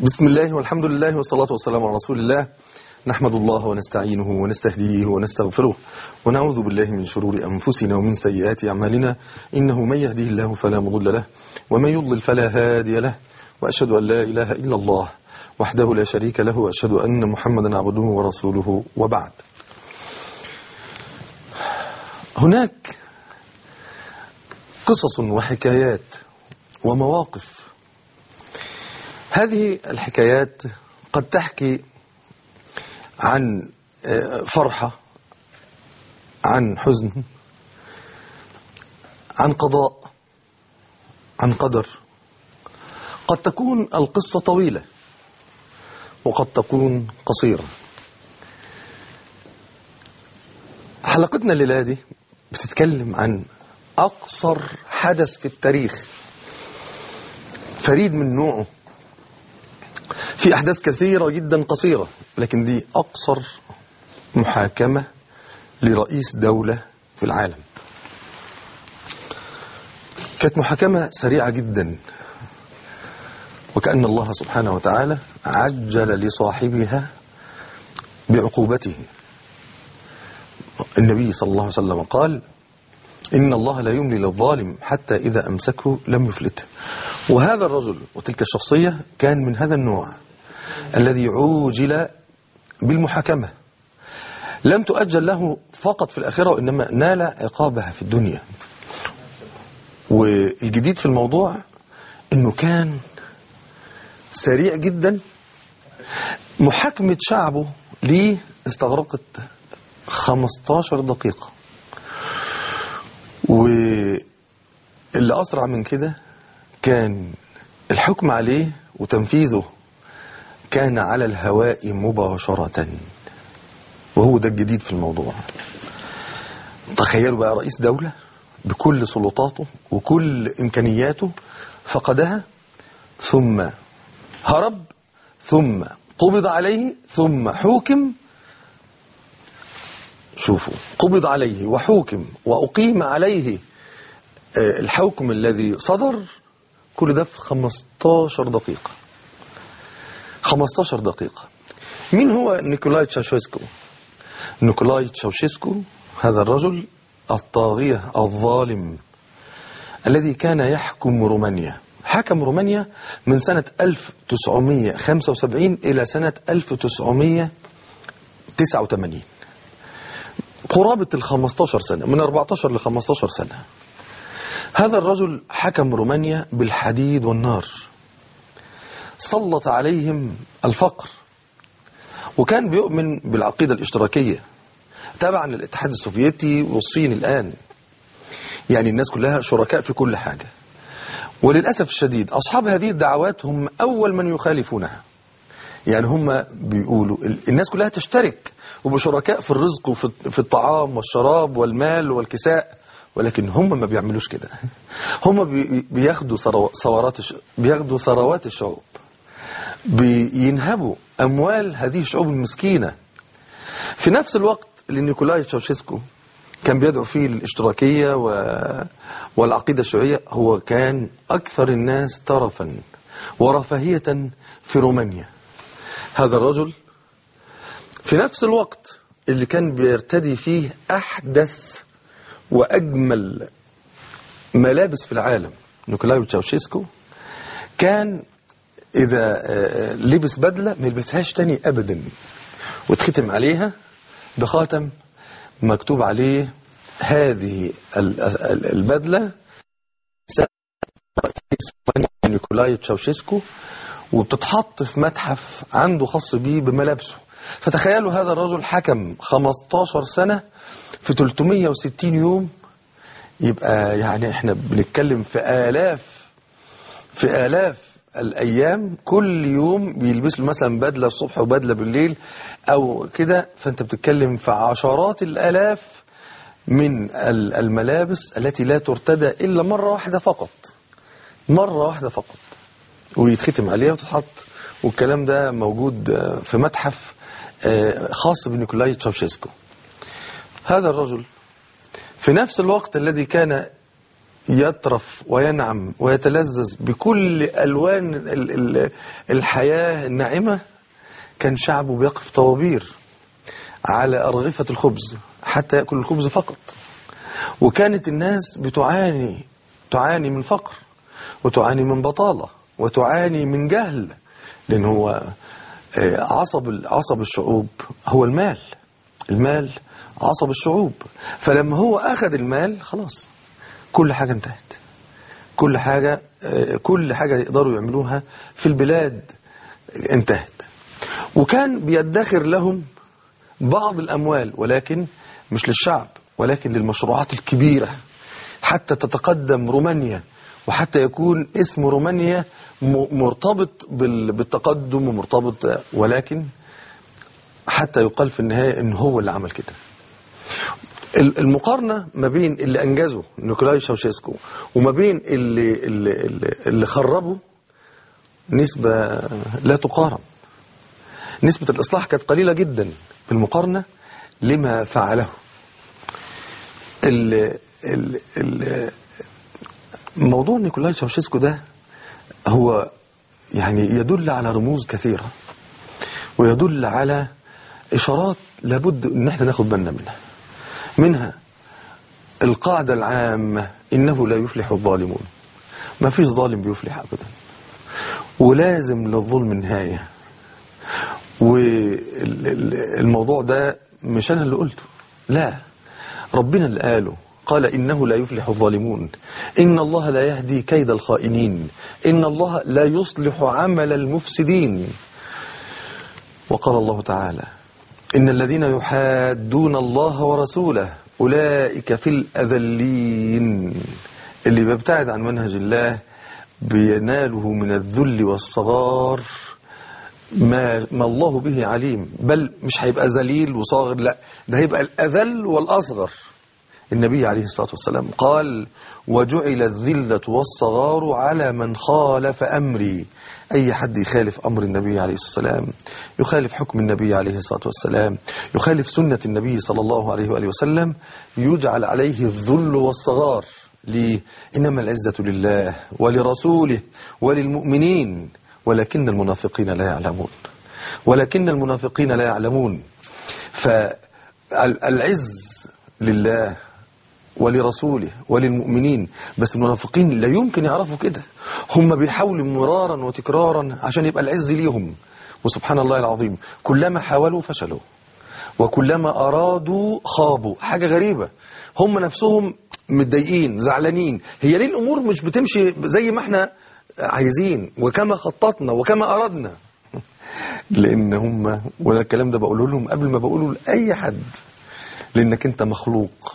بسم الله والحمد لله والصلاة والسلام على رسول الله نحمد الله ونستعينه ونستهديه ونستغفره ونعوذ بالله من شرور أنفسنا ومن سيئات أعمالنا إنه من يهديه الله فلا مضل له ومن يضلل فلا هادي له وأشهد أن لا إله إلا الله وحده لا شريك له وأشهد أن محمدا عبده ورسوله وبعد هناك قصص وحكايات ومواقف هذه الحكايات قد تحكي عن فرحة عن حزن عن قضاء عن قدر قد تكون القصة طويلة وقد تكون قصيرة حلقتنا الليلة دي بتتكلم عن أقصر حدث في التاريخ فريد من نوعه في أحداث كثيرة جدا قصيرة لكن دي أقصر محاكمة لرئيس دولة في العالم كانت محاكمة سريعة جدا وكأن الله سبحانه وتعالى عجل لصاحبها بعقوبته النبي صلى الله عليه وسلم قال إن الله لا يملي للظالم حتى إذا أمسكه لم يفلته وهذا الرجل وتلك الشخصية كان من هذا النوع الذي عوجل بالمحاكمة لم تؤجل له فقط في الآخرة وإنما نال عقابها في الدنيا والجديد في الموضوع أنه كان سريع جدا محاكمة شعبه ليه استغرقت 15 دقيقة واللي أسرع من كده كان الحكم عليه وتنفيذه كان على الهواء مباشرة وهو ده الجديد في الموضوع تخيلوا بقى رئيس دولة بكل سلطاته وكل إمكانياته فقدها ثم هرب ثم قبض عليه ثم حوكم شوفوا قبض عليه وحوكم وأقيم عليه الحكم الذي صدر كل ده في 15 دقيقة 15 دقيقة مين هو نيكولاي تشاوشيسكو نيكولاي تشاوشيسكو هذا الرجل الطاغية الظالم الذي كان يحكم رومانيا حكم رومانيا من سنة 1975 إلى سنة 1989 قرابة ال 15 سنة من 14 ل 15 سنة هذا الرجل حكم رومانيا بالحديد والنار سلط عليهم الفقر وكان بيؤمن بالعقيدة الاشتراكية تبعا للاتحاد السوفيتي والصين الآن يعني الناس كلها شركاء في كل حاجة وللأسف الشديد أصحاب هذه الدعوات هم أول من يخالفونها يعني هم بيقولوا الناس كلها تشترك وبشركاء في الرزق وفي الطعام والشراب والمال والكساء ولكن هم ما بيعملوش كده هم بياخدوا ثروات بياخدوا ثروات الشعوب بينهبوا أموال هذه الشعوب المسكينة في نفس الوقت اللي نيكولاي تشاوشيسكو كان بيدعو فيه الاشتراكية و... والعقيدة الشيوعية هو كان أكثر الناس ترفا ورفاهية في رومانيا هذا الرجل في نفس الوقت اللي كان بيرتدي فيه أحدث وأجمل ملابس في العالم نيكولاي تشاوشيسكو كان إذا لبس بدلة ما يلبسهاش تاني أبدا وتختم عليها بخاتم مكتوب عليه هذه البدلة نيكولاي تشاوشيسكو وبتتحط في متحف عنده خاص بيه بملابسه فتخيلوا هذا الرجل حكم 15 سنة في 360 يوم يبقى يعني احنا بنتكلم في آلاف في آلاف الأيام كل يوم بيلبس له مثلا بدلة الصبح وبدلة بالليل أو كده فأنت بتتكلم في عشرات الآلاف من الملابس التي لا ترتدى إلا مرة واحدة فقط مرة واحدة فقط ويتختم عليها وتتحط والكلام ده موجود في متحف خاص بنيكولاي تشاوشيسكو هذا الرجل في نفس الوقت الذي كان يترف وينعم ويتلذذ بكل ألوان ال- ال- الحياة الناعمة كان شعبه بيقف طوابير على أرغفة الخبز حتى يأكل الخبز فقط وكانت الناس بتعاني تعاني من فقر وتعاني من بطالة وتعاني من جهل لأن هو آه، عصب عصب الشعوب هو المال المال عصب الشعوب فلما هو أخذ المال خلاص كل حاجة انتهت كل حاجة آه، كل حاجة يقدروا يعملوها في البلاد انتهت وكان بيدخر لهم بعض الأموال ولكن مش للشعب ولكن للمشروعات الكبيرة حتى تتقدم رومانيا وحتى يكون اسم رومانيا م- مرتبط بال- بالتقدم ومرتبط ولكن حتى يقال في النهاية ان هو اللي عمل كده ال- المقارنة ما بين اللي أنجزه نيكولاي شاوشيسكو وما بين اللي, اللي, اللي, اللي خربه نسبة لا تقارن نسبة الإصلاح كانت قليلة جدا بالمقارنة لما فعله ال ال ال موضوع نيكولاي شاوشيسكو ده هو يعني يدل على رموز كثيرة ويدل على إشارات لابد إن احنا ناخد بالنا منها منها القاعدة العامة إنه لا يفلح الظالمون ما فيش ظالم بيفلح أبدا ولازم للظلم نهاية والموضوع ده مش أنا اللي قلته لا ربنا اللي قاله قال إنه لا يفلح الظالمون إن الله لا يهدي كيد الخائنين إن الله لا يصلح عمل المفسدين وقال الله تعالى إن الذين يحادون الله ورسوله أولئك في الأذلين اللي بيبتعد عن منهج الله بيناله من الذل والصغار ما, ما الله به عليم بل مش هيبقى ذليل وصاغر لا ده هيبقى الأذل والأصغر النبي عليه الصلاة والسلام قال وجعل الذلة والصغار على من خالف أمري أي حد يخالف أمر النبي عليه الصلاة والسلام يخالف حكم النبي عليه الصلاة والسلام يخالف سنة النبي صلى الله عليه وآله وسلم يجعل عليه الذل والصغار ليه؟ إنما العزة لله ولرسوله وللمؤمنين ولكن المنافقين لا يعلمون ولكن المنافقين لا يعلمون فالعز لله ولرسوله وللمؤمنين بس المنافقين لا يمكن يعرفوا كده هم بيحاولوا مرارا وتكرارا عشان يبقى العز ليهم وسبحان الله العظيم كلما حاولوا فشلوا وكلما أرادوا خابوا حاجة غريبة هم نفسهم متضايقين زعلانين هي ليه الأمور مش بتمشي زي ما احنا عايزين وكما خططنا وكما أردنا لأن هم وأنا الكلام ده بقوله لهم قبل ما بقوله لأي حد لأنك أنت مخلوق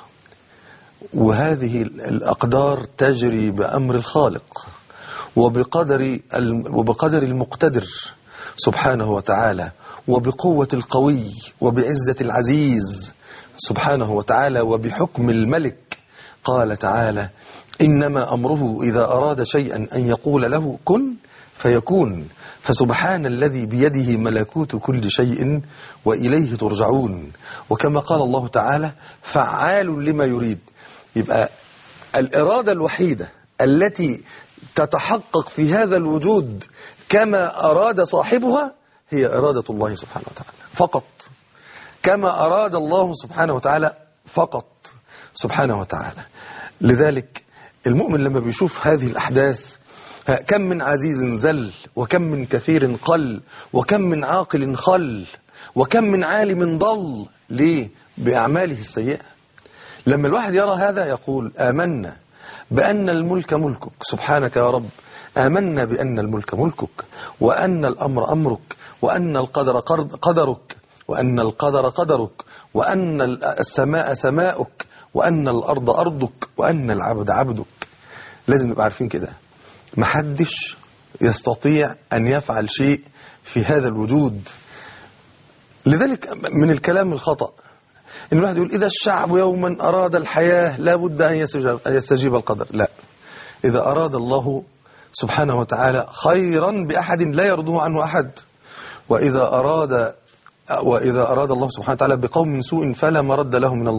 وهذه الأقدار تجري بأمر الخالق وبقدر وبقدر المقتدر سبحانه وتعالى وبقوة القوي وبعزة العزيز سبحانه وتعالى وبحكم الملك قال تعالى إنما أمره إذا أراد شيئا أن يقول له كن فيكون فسبحان الذي بيده ملكوت كل شيء وإليه ترجعون وكما قال الله تعالى فعال لما يريد يبقى الإرادة الوحيدة التي تتحقق في هذا الوجود كما أراد صاحبها هي إرادة الله سبحانه وتعالى فقط كما أراد الله سبحانه وتعالى فقط سبحانه وتعالى لذلك المؤمن لما بيشوف هذه الأحداث كم من عزيز زل وكم من كثير قل وكم من عاقل خل وكم من عالم ضل ليه بأعماله السيئة لما الواحد يرى هذا يقول آمنا بأن الملك ملكك سبحانك يا رب آمنا بأن الملك ملكك وأن الأمر أمرك وأن القدر قدرك وأن القدر قدرك وأن السماء سماؤك وأن الأرض أرضك وأن العبد عبدك لازم نبقى عارفين كده محدش يستطيع أن يفعل شيء في هذا الوجود لذلك من الكلام الخطأ إن الواحد يقول إذا الشعب يوما أراد الحياة لا بد أن يستجيب القدر لا إذا أراد الله سبحانه وتعالى خيرا بأحد لا يرضه عنه أحد وإذا أراد وإذا أراد الله سبحانه وتعالى بقوم سوء فلا مرد له من الله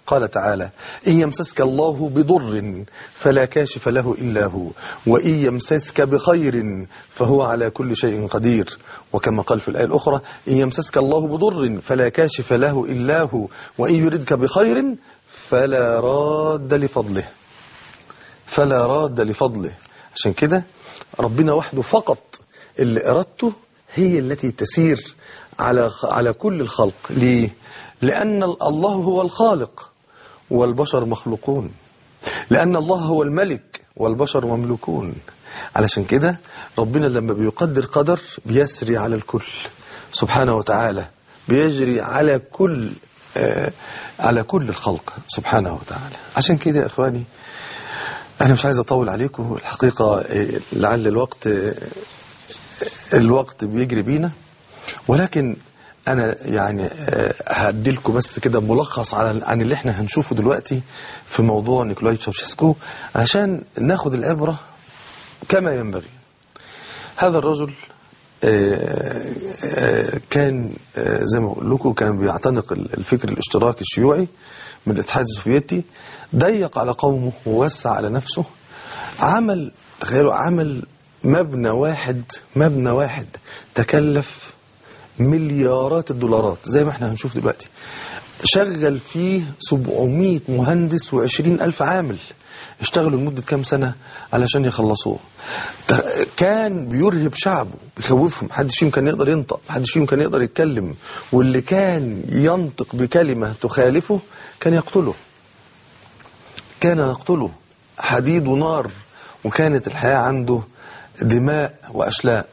قال تعالى إن يمسسك الله بضر فلا كاشف له إلا هو وإن يمسسك بخير فهو على كل شيء قدير وكما قال في الآية الأخرى إن يمسسك الله بضر فلا كاشف له إلا هو وإن يردك بخير فلا راد لفضله فلا راد لفضله عشان كده ربنا وحده فقط اللي إرادته هي التي تسير على على كل الخلق ليه؟ لأن الله هو الخالق والبشر مخلوقون لأن الله هو الملك والبشر مملوكون علشان كده ربنا لما بيقدر قدر بيسري على الكل سبحانه وتعالى بيجري على كل آه على كل الخلق سبحانه وتعالى عشان كده يا إخواني أنا مش عايز أطول عليكم الحقيقة آه، لعل الوقت آه، الوقت بيجري بينا ولكن انا يعني آه، هديلكم بس كده ملخص على عن اللي احنا هنشوفه دلوقتي في موضوع نيكولاي تشاوشسكو علشان ناخد العبره كما ينبغي هذا الرجل آه، آه، كان آه، زي ما بقول لكم كان بيعتنق الفكر الاشتراكي الشيوعي من الاتحاد السوفيتي ضيق على قومه ووسع على نفسه عمل تخيلوا عمل مبنى واحد مبنى واحد تكلف مليارات الدولارات زي ما احنا هنشوف دلوقتي شغل فيه 700 مهندس و20 ألف عامل اشتغلوا لمدة كام سنة علشان يخلصوه ت- كان بيرهب شعبه بيخوفهم محدش فيهم كان يقدر ينطق محدش فيهم كان يقدر يتكلم واللي كان ينطق بكلمة تخالفه كان يقتله كان يقتله حديد ونار وكانت الحياة عنده دماء وأشلاء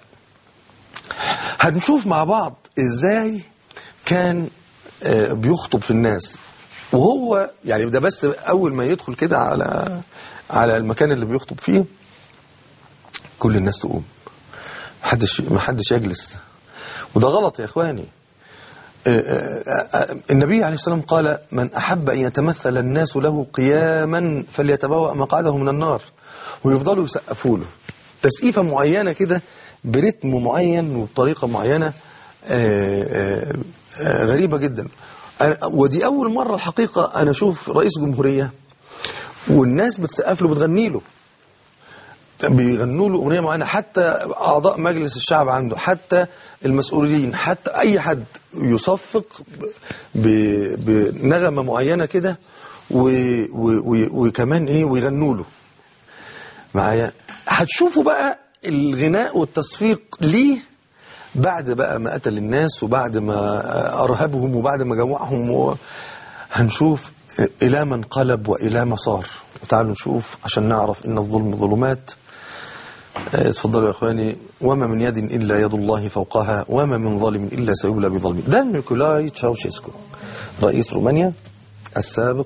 هنشوف مع بعض ازاي كان آه، بيخطب في الناس وهو يعني ده بس اول ما يدخل كده على على المكان اللي بيخطب فيه كل الناس تقوم محدش محدش يجلس وده غلط يا اخواني آه، آه، آه، النبي عليه السلام قال من أحب أن يتمثل الناس له قياما فليتبوأ مقعده من النار ويفضلوا يسقفوا له تسقيفة معينة كده برتم معين وبطريقة معينة آه، آه، آه، غريبة جدا أنا- ودي أول مرة الحقيقة أنا أشوف رئيس جمهورية والناس بتسقف له بتغني له بيغنوا له أغنية معينة حتى أعضاء مجلس الشعب عنده حتى المسؤولين حتى أي حد يصفق ب- بنغمة معينة كده و- و- و- وكمان إيه ويغنوا له معايا هتشوفوا بقى الغناء والتصفيق ليه بعد بقى ما قتل الناس وبعد ما أرهبهم وبعد ما جوعهم و... هنشوف إلى من قلب وإلى ما صار وتعالوا نشوف عشان نعرف إن الظلم ظلمات آه، اتفضلوا يا اخواني وما من يد الا يد الله فوقها وما من ظالم الا سيبلى بظلم ده نيكولاي تشاوشيسكو رئيس رومانيا السابق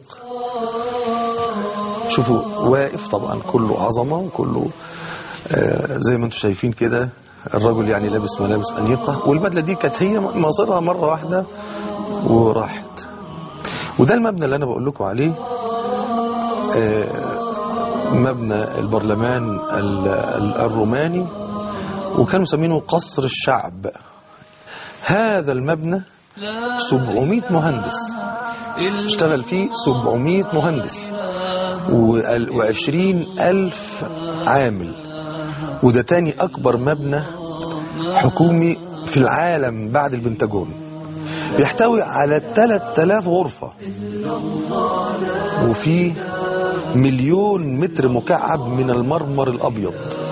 شوفوا واقف طبعا كله عظمه وكله آه، زي ما انتم شايفين كده الرجل يعني لابس ملابس انيقه والبدله دي كانت هي مصيرها مره واحده وراحت وده المبنى اللي انا بقول لكم عليه آه، مبنى البرلمان ال- ال- الروماني وكانوا مسمينه قصر الشعب هذا المبنى 700 مهندس اشتغل فيه 700 مهندس و20 ألف عامل وده تاني أكبر مبنى حكومي في العالم بعد البنتاجون بيحتوي على 3000 غرفة وفيه مليون متر مكعب من المرمر الأبيض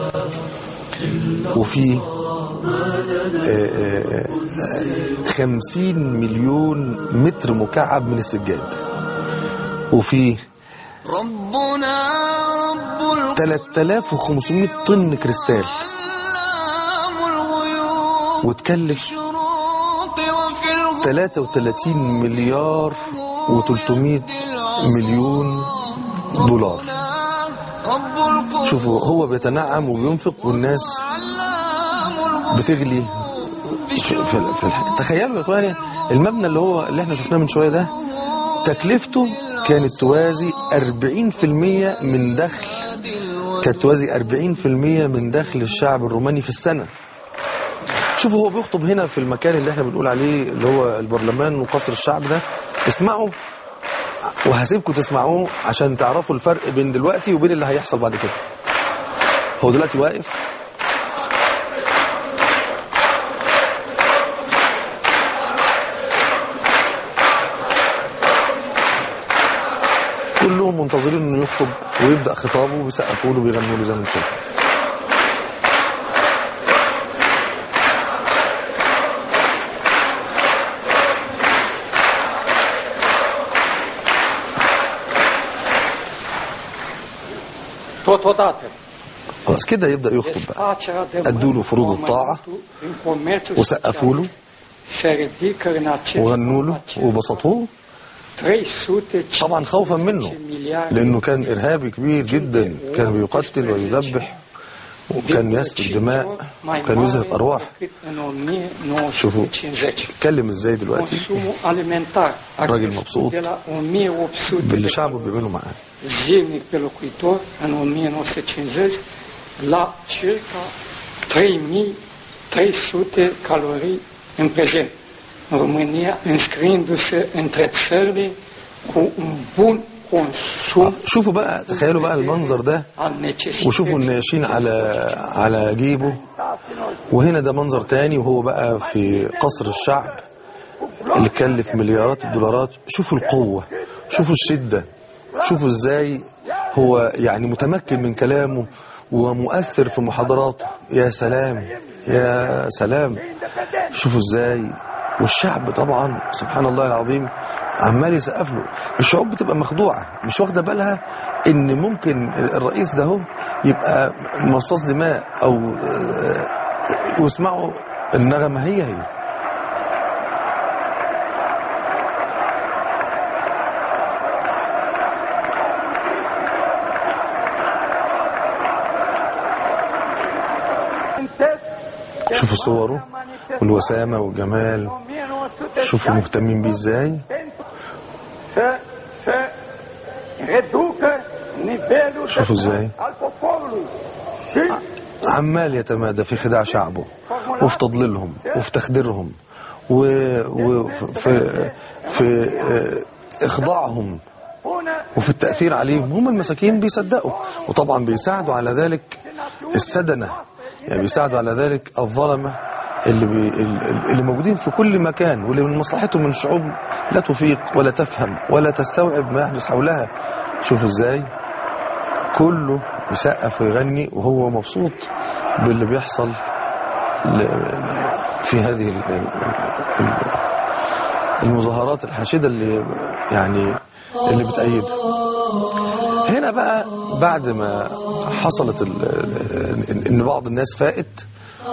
وفيه آه، آه، آه، خمسين مليون متر مكعب من السجاد وفيه ربنا رب 3500 طن كريستال العلام الغيوب وتكلف الشروق وفي الغروب 33 مليار و300 مليون دولار رب القلوب شوفوا هو بيتنعم وبينفق والناس علام الغيوب بتغلي في في, في, في الح... تخيلوا يا اخواني المبنى اللي هو اللي احنا شفناه من شويه ده تكلفته كانت توازي 40% من دخل كانت توازي 40% من دخل الشعب الروماني في السنه شوفوا هو بيخطب هنا في المكان اللي احنا بنقول عليه اللي هو البرلمان وقصر الشعب ده اسمعوا وهسيبكم تسمعوه عشان تعرفوا الفرق بين دلوقتي وبين اللي هيحصل بعد كده هو دلوقتي واقف كلهم منتظرين انه يخطب ويبدا خطابه وبيسقفوا له وبيغنوا له زي ما انتم شايفين Totodată, خلاص كده يبدا يخطب بقى desfacerea de أدوا له فروض الطاعة în comerțul وسقفوا له social se ridică în acest وغنوا له acest وبسطوه 300 طبعا خوفا منه لانه كان ارهابي كبير جدا كان بيقتل ويذبح وكان يسفك دماء وكان يزهق ارواح شوفوا اتكلم ازاي دلوقتي Consumul alimentar a راجل crescut مبسوط de la 1800 باللي de شعبه بيعمله معاه zilnic pe locuitor în 1950 la circa 3300 calorii în prezent. În România înscriindu-se între țările cu un bun consum شوفوا بقى تخيلوا بقى المنظر ده al necesității. وشوفوا الناشين على على جيبه وهنا ده منظر تاني وهو بقى في قصر الشعب اللي كلف مليارات الدولارات شوفوا القوة شوفوا الشدة شوفوا ازاي هو يعني متمكن من كلامه ومؤثر في محاضراته يا سلام يا سلام شوفوا ازاي والشعب طبعا سبحان الله العظيم عمال يسقف له الشعوب بتبقى مخدوعة مش واخدة بالها ان ممكن الرئيس ده هو يبقى مصاص دماء او آه، واسمعوا النغمة هي هي شوفوا صوره والوسامة والجمال شوفوا مهتمين بيه ازاي să, să reducă nivelul شوفوا ازاي al poporului și عمال يتمادى في خداع شعبه وفي تضليلهم وفي تخديرهم وفي في, في آه، إخضاعهم până وفي التأثير عليهم هم المساكين بيصدقوا وطبعا بيساعدوا على ذلك السدنة يعني بيساعدوا على ذلك الظلمة اللي, بي اللي موجودين في كل مكان واللي من مصلحتهم من الشعوب لا تفيق ولا تفهم ولا تستوعب ما يحدث حولها شوفوا ازاي كله بيسقف ويغني وهو مبسوط باللي بيحصل ل- في هذه ال- ال- ال- المظاهرات الحاشدة اللي يعني اللي بتأيده هنا بقى بعد ما حصلت ال- ال- ان بعض الناس فاقت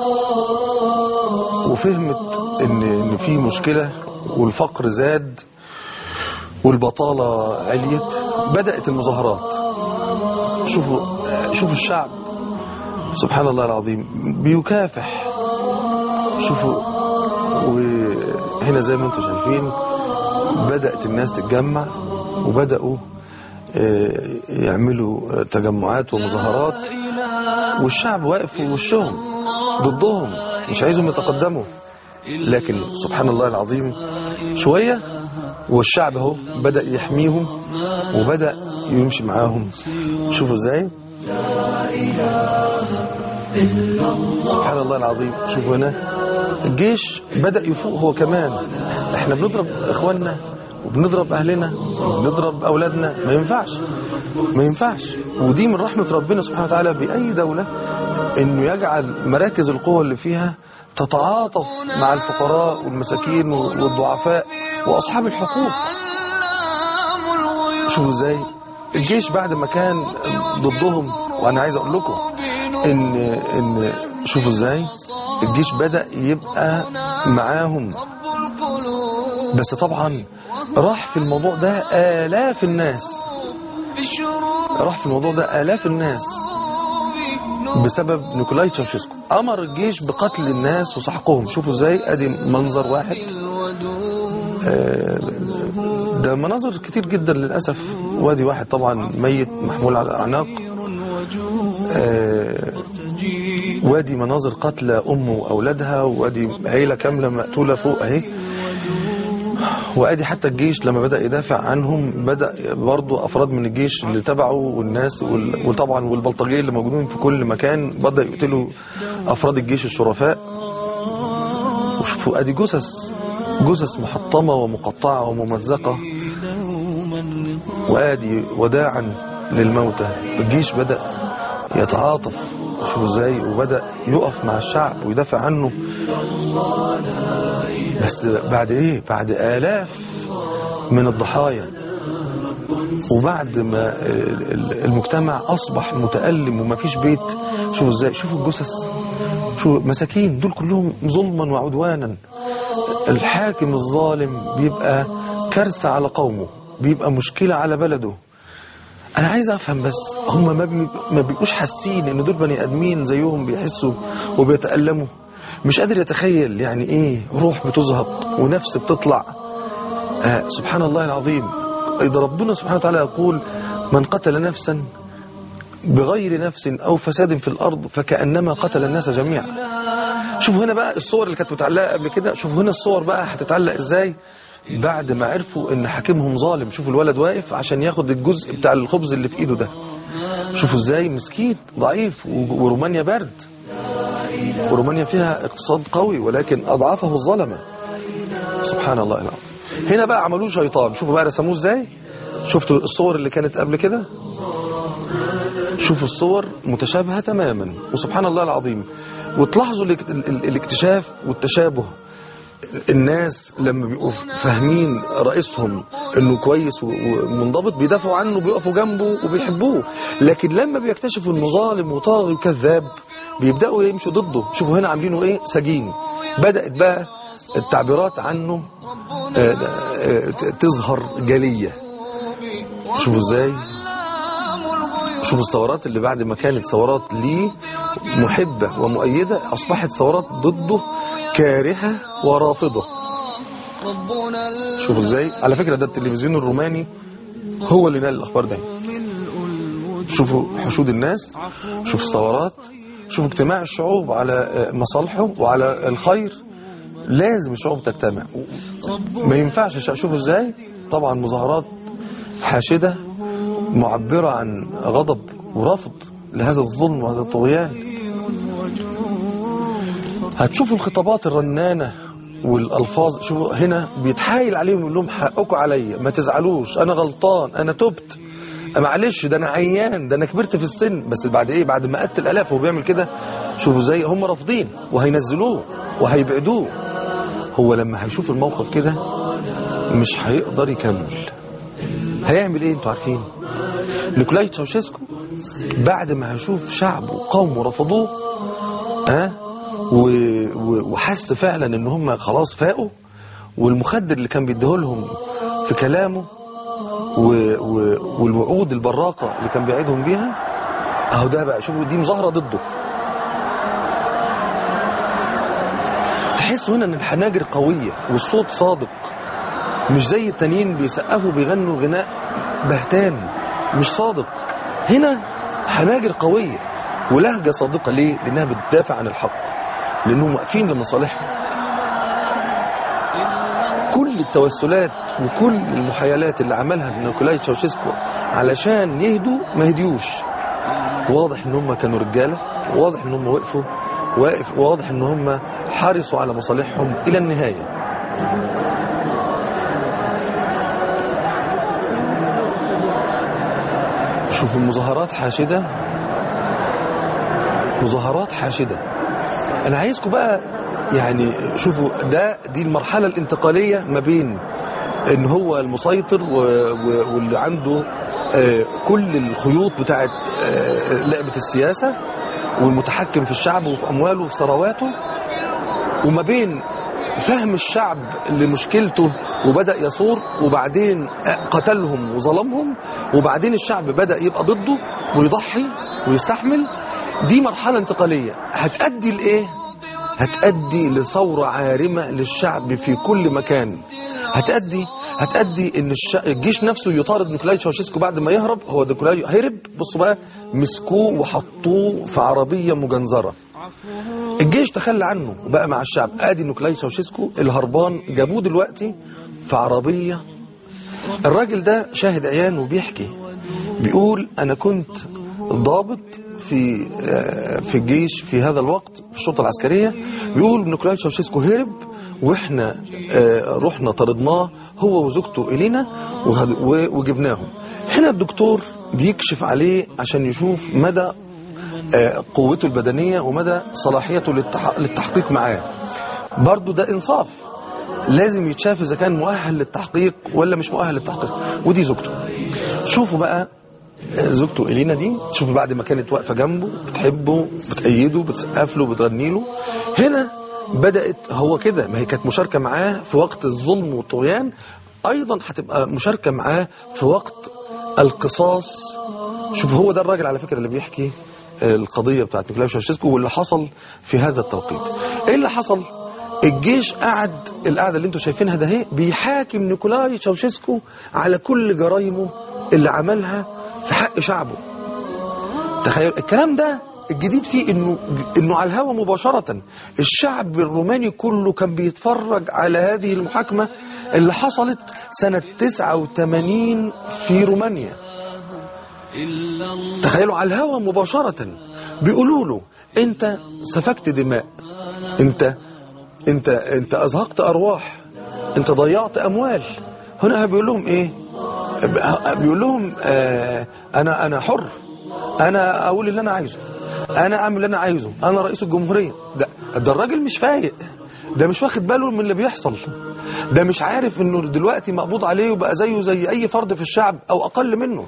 وفهمت ان ان في مشكله والفقر زاد والبطاله عليت بدات المظاهرات شوفوا شوفوا الشعب سبحان الله العظيم بيكافح شوفوا وهنا زي ما انتم شايفين بدات الناس تتجمع وبداوا آه، يعملوا آه، تجمعات ومظاهرات والشعب واقف في وشهم ضدهم مش عايزهم يتقدموا لكن سبحان الله العظيم شوية والشعب اهو بدأ يحميهم وبدأ يمشي معاهم شوفوا ازاي سبحان الله العظيم شوفوا هنا الجيش بدأ يفوق هو كمان احنا بنضرب اخواننا وبنضرب اهلنا وبنضرب اولادنا ما ينفعش ما ينفعش ودي من رحمة ربنا سبحانه وتعالى بأي دولة انه يجعل مراكز القوة اللي فيها تتعاطف مع الفقراء والمساكين والضعفاء واصحاب الحقوق علام الغيوب شوفوا ازاي الجيش بعد ما كان ضدهم وانا عايز اقول لكم ان ان شوفوا ازاي الجيش بدأ يبقى معاهم رب القلوب بس طبعا راح في الموضوع ده آلاف الناس في الشروق راح في الموضوع ده آلاف الناس بسبب نيكولاي تشاوشيسكو أمر الجيش بقتل الناس وسحقهم شوفوا ازاي ادي منظر واحد آه، ده مناظر كتير جدا للأسف وادي واحد طبعا ميت محمول على الأعناق آه، وادي مناظر قتل أم وأولادها وادي عيلة كاملة مقتولة فوق أهي وادي حتى الجيش لما بدا يدافع عنهم بدا برضو افراد من الجيش اللي تبعه والناس وال- وطبعا والبلطجيه اللي موجودين في كل مكان بدا يقتلوا افراد الجيش الشرفاء وشوفوا ادي جثث جثث محطمه ومقطعه وممزقه وادي وداعا للموتى الجيش بدا يتعاطف شوفوا ازاي وبدا يقف مع الشعب ويدافع عنه بس بعد ايه بعد الاف من الضحايا وبعد ما ال- ال- المجتمع اصبح متالم ومفيش بيت شوفوا ازاي شوفوا الجثث شوفوا مساكين دول كلهم ظلما وعدوانا الحاكم الظالم بيبقى كارثه على قومه بيبقى مشكله على بلده انا عايز افهم بس هم ما بي... ما بيبقوش حاسين ان دول بني ادمين زيهم بيحسوا وبيتالموا مش قادر يتخيل يعني ايه روح بتزهق ونفس بتطلع آه سبحان الله العظيم اذا ربنا سبحانه وتعالى يقول من قتل نفسا بغير نفس او فساد في الارض فكانما قتل الناس جميعا شوفوا هنا بقى الصور اللي كانت متعلقه قبل كده شوفوا هنا الصور بقى هتتعلق ازاي بعد ما عرفوا ان حاكمهم ظالم شوفوا الولد واقف عشان ياخد الجزء بتاع الخبز اللي في ايده ده شوفوا ازاي مسكين ضعيف و- ورومانيا برد ورومانيا فيها اقتصاد قوي ولكن اضعافه الظلمه سبحان الله العظيم هنا بقى عملوه شيطان شوفوا بقى رسموه ازاي شفتوا الصور اللي كانت قبل كده شوفوا الصور متشابهة تماما وسبحان الله العظيم وتلاحظوا الاك- ال- ال- الاكتشاف والتشابه الناس لما بيبقوا فاهمين رئيسهم انه كويس و- ومنضبط بيدافعوا عنه بيقفوا جنبه وبيحبوه لكن لما بيكتشفوا انه ظالم وطاغي وكذاب بيبداوا يمشوا ضده شوفوا هنا عاملينه ايه سجين بدات بقى التعبيرات عنه آه، آه، تظهر جليه شوفوا ازاي شوفوا الثورات اللي بعد ما كانت ثورات ليه محبة ومؤيدة أصبحت ثورات ضده كارهة ورافضة ربنا شوفوا ازاي على فكرة ده التلفزيون الروماني هو اللي نقل الأخبار ده شوفوا حشود الناس شوفوا الثورات شوفوا اجتماع الشعوب على آه، مصالحه وعلى الخير لازم الشعوب تجتمع ما ينفعش الشعب شوفوا ازاي طبعا مظاهرات حاشدة معبرة عن غضب ورفض لهذا الظلم وهذا الطغيان هتشوفوا الخطابات الرنانة والألفاظ شوفوا هنا بيتحايل عليهم يقول لهم حقكم عليا ما تزعلوش أنا غلطان أنا تبت معلش ده أنا عيان ده أنا كبرت في السن بس بعد إيه بعد ما قتل الآلاف وهو بيعمل كده شوفوا زي هم رافضين وهينزلوه وهيبعدوه هو لما هيشوف الموقف كده مش هيقدر يكمل هيعمل ايه انتوا عارفين نيكولاي تشاوشيسكو بعد ما هيشوف شعب وقومه رفضوه ها و... و... وحس فعلا ان هم خلاص فاقوا والمخدر اللي كان بيديهولهم في كلامه و... و... والوعود البراقه اللي كان بيعيدهم بيها اهو ده بقى شوفوا دي مظاهره ضده تحسوا هنا ان الحناجر قويه والصوت صادق مش زي التانيين بيسقفوا بيغنوا غناء بهتان مش صادق هنا حناجر قوية ولهجة صادقة ليه؟ لأنها بتدافع عن الحق لأنهم واقفين لمصالحهم كل التوسلات وكل المحايلات اللي عملها نيكولاي تشاوشيسكو علشان يهدوا ما هديوش واضح ان هم كانوا رجاله واضح ان هم وقفوا واقف واضح ان هم حرصوا على مصالحهم الى النهايه شوفوا المظاهرات حاشدة مظاهرات حاشدة أنا عايزكم بقى يعني شوفوا ده دي المرحلة الانتقالية ما بين إن هو المسيطر و- و- واللي عنده آه، كل الخيوط بتاعت آه، لعبة السياسة والمتحكم في الشعب وفي أمواله وفي ثرواته وما بين فهم الشعب لمشكلته وبدأ يثور وبعدين قتلهم وظلمهم وبعدين الشعب بدأ يبقى ضده ويضحي ويستحمل دي مرحلة انتقالية هتأدي لإيه؟ هتأدي لثورة عارمة للشعب في كل مكان هتأدي هتأدي ان الش... الجيش نفسه يطارد نيكولاي تشاوشيسكو بعد ما يهرب هو نيكولاي هرب بصوا بقى مسكوه وحطوه في عربية مجنزرة الجيش تخلى عنه وبقى مع الشعب ادي نيكولاي تشاوشيسكو الهربان جابوه دلوقتي في عربية الراجل ده شاهد عيان وبيحكي بيقول أنا كنت ضابط في آه، في الجيش في هذا الوقت في الشرطة العسكرية بيقول نيكولاي تشاوشيسكو هرب واحنا آه، رحنا طردناه هو وزوجته إلينا وهد- و- وجبناهم هنا الدكتور بيكشف عليه عشان يشوف مدى آه، قوته البدنية ومدى صلاحيته للتح- للتحقيق معاه برضو ده إنصاف لازم يتشاف إذا كان مؤهل للتحقيق ولا مش مؤهل للتحقيق ودي زوجته شوفوا بقى آه، زوجته إلينا دي شوفوا بعد ما كانت واقفة جنبه بتحبه بتأيده بتسقف له بتغني له هنا بدأت هو كده ما هي كانت مشاركة معاه في وقت الظلم والطغيان أيضا هتبقى مشاركة معاه في وقت القصاص شوف هو ده الراجل على فكرة اللي بيحكي القضية بتاعت نيكولاي شاوشيسكو واللي حصل في هذا التوقيت ايه اللي حصل الجيش قعد القعدة اللي انتم شايفينها ده اهي بيحاكم نيكولاي تشاوشيسكو على كل جرائمه اللي عملها في حق شعبه تخيل الكلام ده الجديد فيه انه انه على الهوا مباشرة الشعب الروماني كله كان بيتفرج على هذه المحاكمة اللي حصلت سنة 89 في رومانيا تخيلوا على الهوا مباشرة بيقولوا له انت سفكت دماء انت انت انت ازهقت ارواح انت ضيعت اموال هنا بيقول لهم ايه بيقول لهم آه انا انا حر انا اقول اللي انا عايزه انا اعمل اللي انا عايزه انا رئيس الجمهوريه ده ده الراجل مش فايق ده مش واخد باله من اللي بيحصل ده مش عارف انه دلوقتي مقبوض عليه وبقى زيه زي اي فرد في الشعب او اقل منه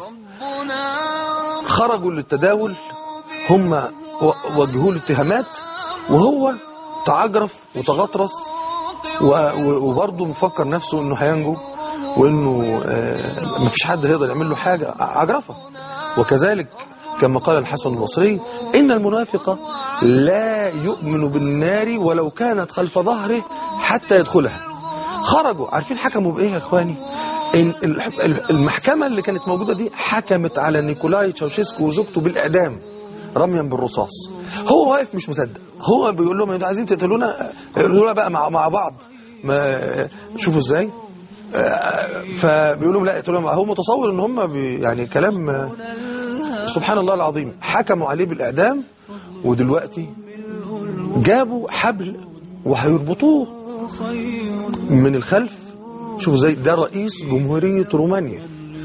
خرجوا للتداول هم و- وجهوا له اتهامات وهو تعجرف وتغطرس و- و- وبرضه مفكر نفسه انه هينجو وانه آه، مفيش حد هيقدر يعمل له حاجه عجرفه وكذلك كما قال الحسن البصري ان المنافق لا يؤمن بالنار ولو كانت خلف ظهره حتى يدخلها خرجوا عارفين حكموا بايه يا اخواني إن ال- ال- المحكمه اللي كانت موجوده دي حكمت على نيكولاي تشاوشيسكو وزوجته بالاعدام رميا بالرصاص هو واقف مش مصدق هو بيقول لهم انتوا عايزين تقتلونا قتلونا بقى مع مع بعض ما شوفوا ازاي آه، فبيقول لهم لا اقتلونا مع- هو متصور ان هم بي يعني كلام آه، سبحان الله العظيم حكموا عليه بالاعدام ودلوقتي جابوا حبل وهيربطوه من الخلف شوفوا زي ده رئيس جمهورية رومانيا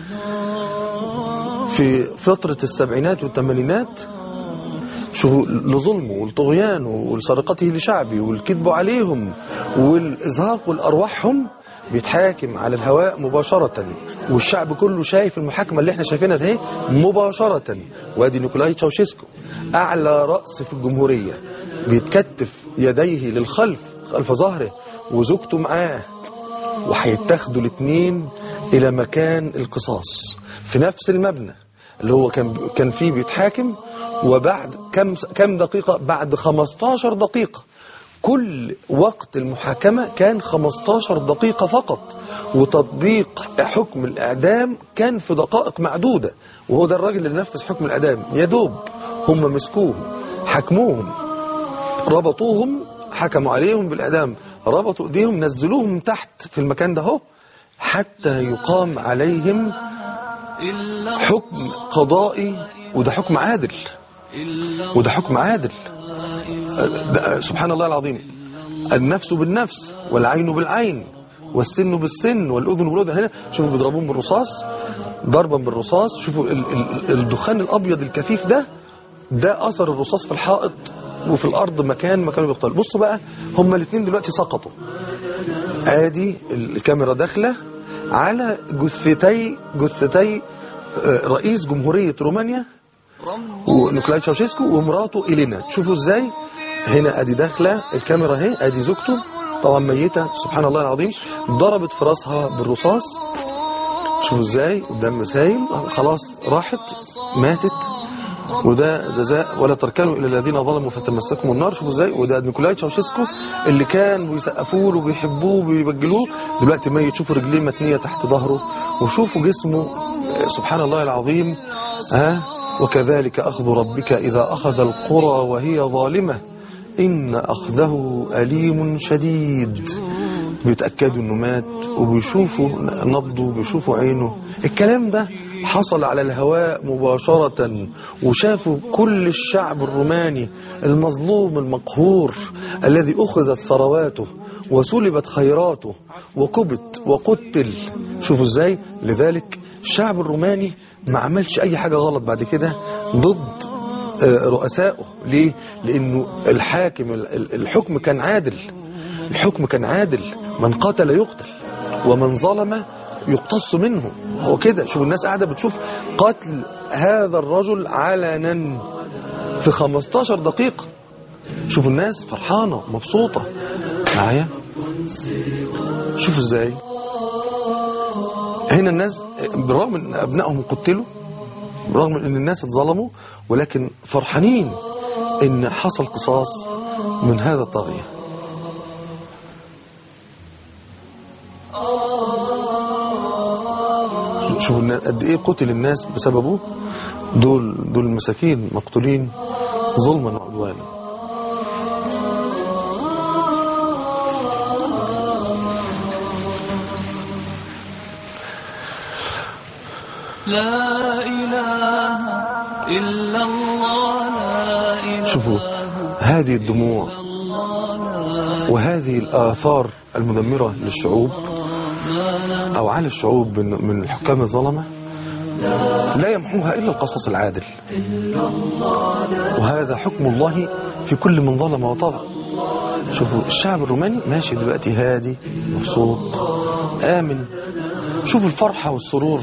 في فترة السبعينات والثمانينات شوفوا لظلمه ولطغيانه ولسرقته لشعبه والكذب عليهم والإزهاق والأرواحهم بيتحاكم على الهواء مباشرة والشعب كله شايف المحاكمة اللي احنا شايفينها ده مباشرة وادي نيكولاي تشاوشيسكو أعلى رأس في الجمهورية بيتكتف يديه للخلف خلف ظهره وزوجته معاه وهيتاخدوا الاثنين الى مكان القصاص في نفس المبنى اللي هو كان كان فيه بيتحاكم وبعد كم كم دقيقه بعد 15 دقيقه كل وقت المحاكمه كان 15 دقيقه فقط وتطبيق حكم الاعدام كان في دقائق معدوده وهو ده الراجل اللي نفذ حكم الاعدام يا دوب هم مسكوهم حكموهم ربطوهم حكموا عليهم بالإعدام ربطوا ايديهم نزلوهم من تحت في المكان ده اهو حتى يقام عليهم حكم قضائي وده حكم عادل وده حكم عادل ده سبحان الله العظيم النفس بالنفس والعين بالعين والسن بالسن والأذن بالأذن هنا شوفوا بيضربوهم بالرصاص ضربا بالرصاص شوفوا ال- ال- الدخان الأبيض الكثيف ده ده أثر الرصاص في الحائط وفي الأرض مكان ما كانوا بيقتلوا بصوا بقى هما الاثنين دلوقتي سقطوا ادي الكاميرا داخله على جثتي جثتي آه، رئيس جمهورية رومانيا ونيكولاي تشاوشيسكو ومراته إلينا شوفوا ازاي هنا ادي داخله الكاميرا اهي ادي زوجته طبعا ميتة سبحان الله العظيم ضربت في راسها بالرصاص شوفوا ازاي الدم سايل خلاص راحت ماتت وده جزاء ولا تركنوا الى الذين ظلموا فتمسكم النار شوفوا ازاي وده نيكولاي تشاوشيسكو اللي كان بيسقفوا له وبيحبوه وبيبجلوه دلوقتي ميت شوفوا رجليه متنيه تحت ظهره وشوفوا جسمه آه، سبحان الله العظيم ها وكذلك اخذ ربك اذا اخذ القرى وهي ظالمه ان اخذه اليم شديد بيتأكدوا انه مات وبيشوفوا نبضه وبيشوفوا عينه الكلام ده حصل على الهواء مباشرة وشافوا كل الشعب الروماني المظلوم المقهور الذي أخذت ثرواته وسلبت خيراته وكبت وقتل شوفوا ازاي لذلك الشعب الروماني ما عملش اي حاجة غلط بعد كده ضد آه، رؤسائه ليه لانه الحاكم ال- ال- الحكم كان عادل الحكم كان عادل من قتل يقتل ومن ظلم يقتص منه هو كده شوف الناس قاعدة بتشوف قتل هذا الرجل علنا في 15 دقيقة شوفوا الناس فرحانة مبسوطة معايا شوفوا ازاي هنا الناس بالرغم ان ابنائهم قتلوا بالرغم ان الناس اتظلموا ولكن فرحانين ان حصل قصاص من هذا الطاغية شوفوا النا- قد ايه قتل الناس بسببه دول دول المساكين مقتولين ظلما وعدوانا لا إله إلا الله لا إله شوفوا هذه الدموع وهذه الآثار المدمرة للشعوب أو على الشعوب من من الحكام الظلمة لا يمحوها إلا القصاص العادل وهذا حكم الله في كل من ظلم وطغى شوفوا الشعب الروماني ماشي دلوقتي هادي مبسوط آمن شوفوا الفرحة والسرور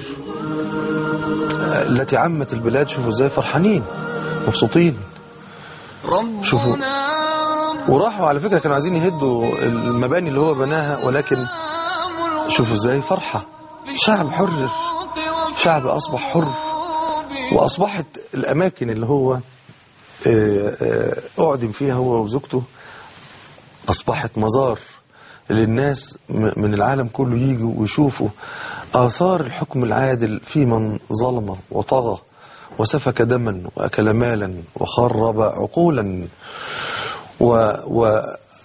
التي عمت البلاد شوفوا ازاي فرحانين مبسوطين شوفوا. ربنا وراحوا على فكرة كانوا عايزين يهدوا المباني اللي هو بناها ولكن رب شوفوا ازاي فرحة شعب حر شعب أصبح حر وأصبحت الأماكن اللي هو آه، آه، أعدم فيها هو وزوجته أصبحت مزار للناس م- من العالم كله يجوا ويشوفوا آثار الحكم العادل في من ظلم وطغى وسفك دما وأكل مالا وخرب عقولا و, و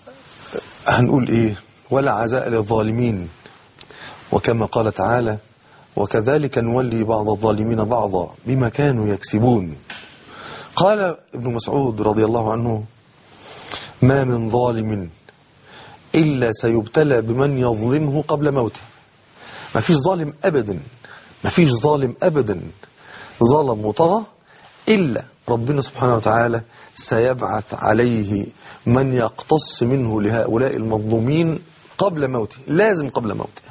هنقول إيه ولا عزاء للظالمين وكما قال تعالى وكذلك نولي بعض الظالمين بعضا بما كانوا يكسبون قال ابن مسعود رضي الله عنه ما من ظالم إلا سيبتلى بمن يظلمه قبل موته ما فيش ظالم أبدا ما فيش ظالم أبدا ظلم وطغى إلا ربنا سبحانه وتعالى سيبعث عليه من يقتص منه لهؤلاء المظلومين قبل موته لازم قبل موته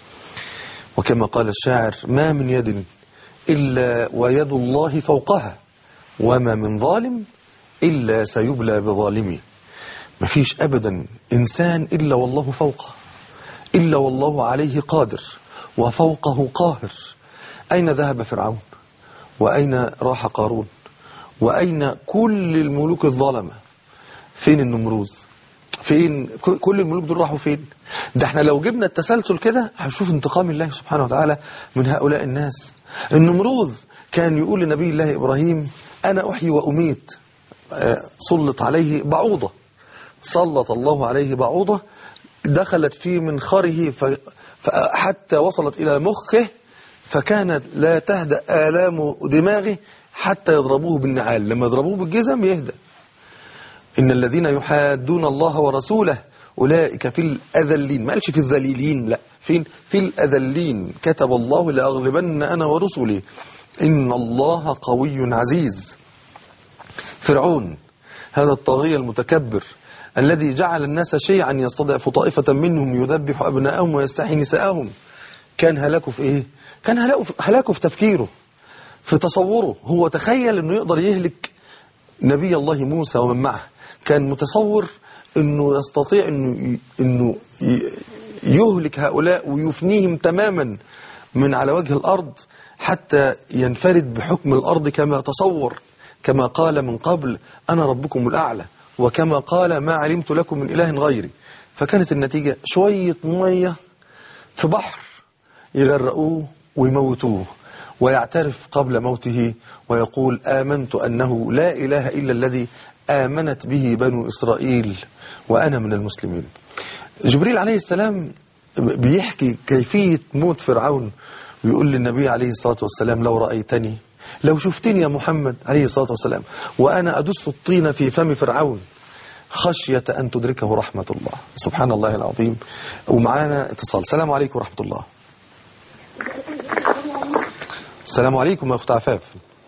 وكما قال الشاعر ما من يد إلا ويد الله فوقها وما من ظالم إلا سيبلى بظالمه ما فيش أبدا إنسان إلا والله فوقه إلا والله عليه قادر وفوقه قاهر أين ذهب فرعون وأين راح قارون وأين كل الملوك الظلمة فين النمروذ فين ك- كل الملوك دول راحوا فين ده احنا لو جبنا التسلسل كده هنشوف انتقام الله سبحانه وتعالى من هؤلاء الناس النمروذ كان يقول لنبي الله إبراهيم أنا أحيي وأميت آه، سلط عليه بعوضة سلط الله عليه بعوضة دخلت في منخره ف- فحتى وصلت إلى مخه فكانت لا تهدأ آلام دماغه حتى يضربوه بالنعال لما يضربوه بالجزم يهدأ إن الذين يحادون الله ورسوله أولئك في الأذلين ما قالش في الذليلين لا فين في الأذلين كتب الله لأغلبن أنا ورسلي إن الله قوي عزيز فرعون هذا الطاغية المتكبر الذي جعل الناس شيعا يستضعف طائفة منهم يذبح أبناءهم ويستحي نساءهم كان هلاكه في إيه؟ كان هلاكه في, هلاكه في تفكيره في تصوره هو تخيل أنه يقدر يهلك نبي الله موسى ومن معه كان متصور أنه يستطيع أنه, إنه ي- يهلك هؤلاء ويفنيهم تماما من على وجه الأرض حتى ينفرد بحكم الأرض كما تصور كما قال من قبل أنا ربكم الأعلى وكما قال ما علمت لكم من إله غيري فكانت النتيجة شوية مية في بحر يغرقوه ويموتوه ويعترف قبل موته ويقول آمنت أنه لا إله إلا الذي آمنت به بنو إسرائيل وأنا من المسلمين جبريل عليه السلام بيحكي كيفية موت فرعون ويقول للنبي عليه الصلاة والسلام لو رأيتني لو شفتني يا محمد عليه الصلاة والسلام وأنا أدس الطين في فم فرعون خشية أن تدركه رحمة الله سبحان الله العظيم ومعانا اتصال السلام عليكم ورحمة الله السلام عليكم يا أخت عفاف